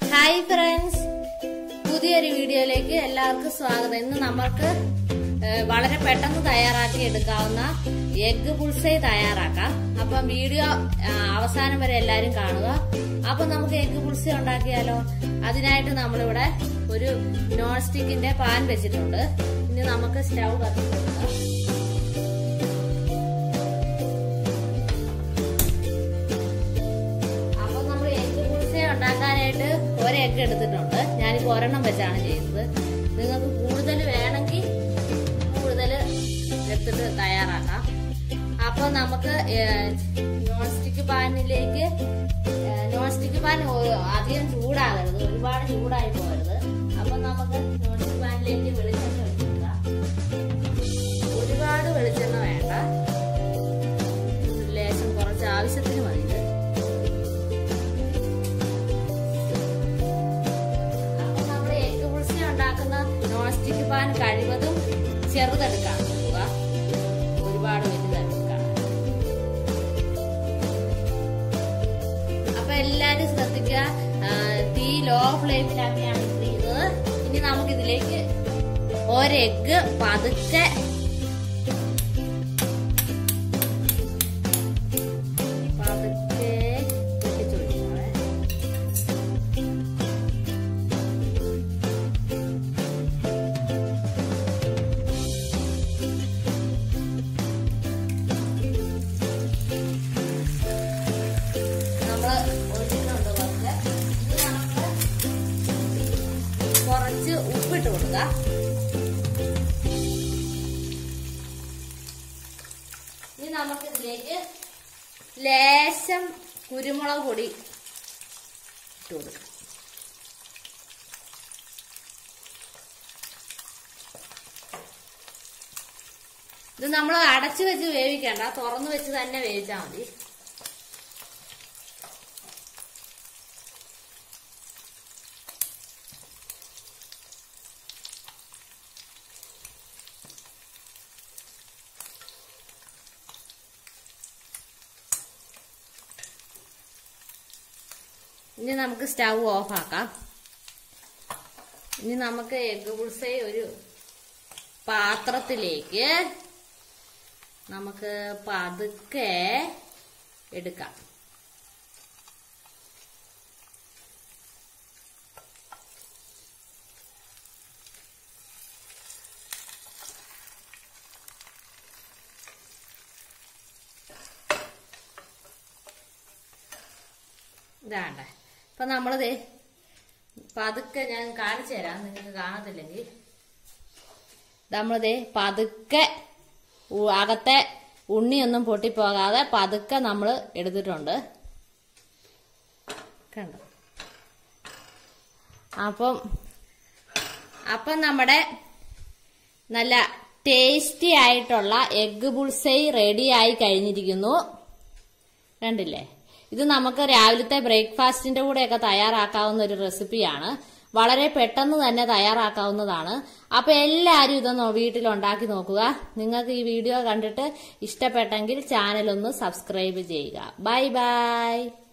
hi friends പുതിയൊരു വീഡിയോയിലേക്ക് എല്ലാവർക്കും സ്വാഗതം ഇന്ന് നമ്മൾക്ക് ഏഹ്, വളരെ പെട്ടെന്ന് തയ്യാറാക്കി എടുക്കാവുന്ന എഗ് പുൾസൈ തയ്യാറാക്കാം അപ്പം വീഡിയോ ആ, അവസാനം വരെ എല്ലാവരും കാണുക അപ്പൊ നമുക്ക് എഗ് പുൾസൈ ഉണ്ടാക്കിയാലോ അതിനായിട്ട് നമ്മളിവിടെ ഒരു നോൺ സ്റ്റിക്കിന്റെ പാൻ വെച്ചിട്ടുണ്ട് ഇനി നമുക്ക് സ്റ്റൗ കത്തിച്ചു കൊടുക്കാം അപ്പൊ നമ്മൾ എഗ് പുളിസ ഉണ്ടാക്കാനായിട്ട് ഒരു എഗ് എടുത്തിട്ടുണ്ട് ഞാനിപ്പോ ഒരെണ്ണം വെച്ചാണ് ചെയ്യുന്നത് നിങ്ങൾക്ക് കൂടുതൽ വേണമെങ്കിൽ കൂടുതൽ എടുത്തിട്ട് തയ്യാറാക്കാം അപ്പൊ നമുക്ക് നോൺ സ്റ്റിക്ക് പാനിലേക്ക് നോൺ സ്റ്റിക്ക് പാൻ ഒ- അധികം ചൂടാകരുത് ഒരുപാട് ചൂടായി പോകരുത് അപ്പൊ നമുക്ക് നോൺ സ്റ്റിക്ക് പാനിലേക്ക് വെളിച്ചെണ്ണ ഒഴിക്കുക ഒരുപാട് വെളിച്ചെണ്ണ വേണ്ട ലേശം കുറച്ച് ആവശ്യത്തിന് മതി ഇത് അപ്പൊ നമ്മൾ എഗ് പുളിസി ഉണ്ടാക്കുന്ന നോൺ സ്റ്റിക്ക് പാൻ കഴിവതും ചെറുതെടുക്കാൻ നോക്കുക ഒരുപാട് വലുതെടുക്കാം അപ്പൊ എല്ലാരും ശ്രദ്ധിക്കുക ആ, തീ ലോ ഫ്ലെയിമിലാക്കിയാണ് ഇത് ചെയ്യുന്നത് ഇനി നമുക്ക് ഇതിലേക്ക് ഒരെഗ് പതുക്കെ പതുക്കെ പൊട്ടിച്ചൊഴിക്കണേ നമ്മള് ഒഴിച്ചിട്ടുണ്ട് കുറച്ച് ഇനി നമുക്ക് കുറച്ച് ഉപ്പിട്ട് കൊടുക്കുക ഇനി നമുക്ക് ഇതിലേക്ക് ലേശം കുരുമുളക് പൊടി ഇട്ട് കൊടുക്കാം ഇത് നമ്മൾ അടച്ചു വെച്ച് വേവിക്കണ്ട തുറന്നു വെച്ച് തന്നെ വേവിച്ചാൽ മതി ഇനി നമുക്ക് സ്റ്റൗ ഓഫ് ആക്കാം ഇനി നമുക്ക് എഗ് പുൾസൈ ഒരു പാത്രത്തിലേക്ക് നമുക്ക് പതുക്കെ എടുക്കാം ഇതാണ്ടേ അപ്പൊ നമ്മളിത് പതുക്കെ ഞാൻ കാണിച്ചു തരാം നിങ്ങൾക്ക് കാണത്തില്ലെങ്കിൽ നമ്മളിത് പതുക്കെ ഉ- അകത്തെ ഉണ്ണിയൊന്നും പൊട്ടിപ്പോകാതെ പതുക്കെ നമ്മൾ എടുത്തിട്ടുണ്ട് കണ്ടോ അപ്പം അപ്പം നമ്മുടെ നല്ല ടേസ്റ്റി ആയിട്ടുള്ള എഗ് ബുൾസൈ റെഡി ആയി കഴിഞ്ഞിരിക്കുന്നു കണ്ടില്ലേ ഇത് നമുക്ക് രാവിലത്തെ ബ്രേക്ക്ഫാസ്റ്റിന്റെ കൂടെയൊക്കെ തയ്യാറാക്കാവുന്ന ഒരു റെസിപ്പിയാണ് വളരെ പെട്ടെന്ന് തന്നെ തയ്യാറാക്കാവുന്നതാണ് അപ്പൊ എല്ലാവരും ഇതൊന്ന് വീട്ടിൽ ഉണ്ടാക്കി നോക്കുക നിങ്ങൾക്ക് ഈ വീഡിയോ കണ്ടിട്ട് ഇഷ്ടപ്പെട്ടെങ്കിൽ ചാനൽ ഒന്ന് സബ്സ്ക്രൈബ് ചെയ്യുക ബൈ ബൈ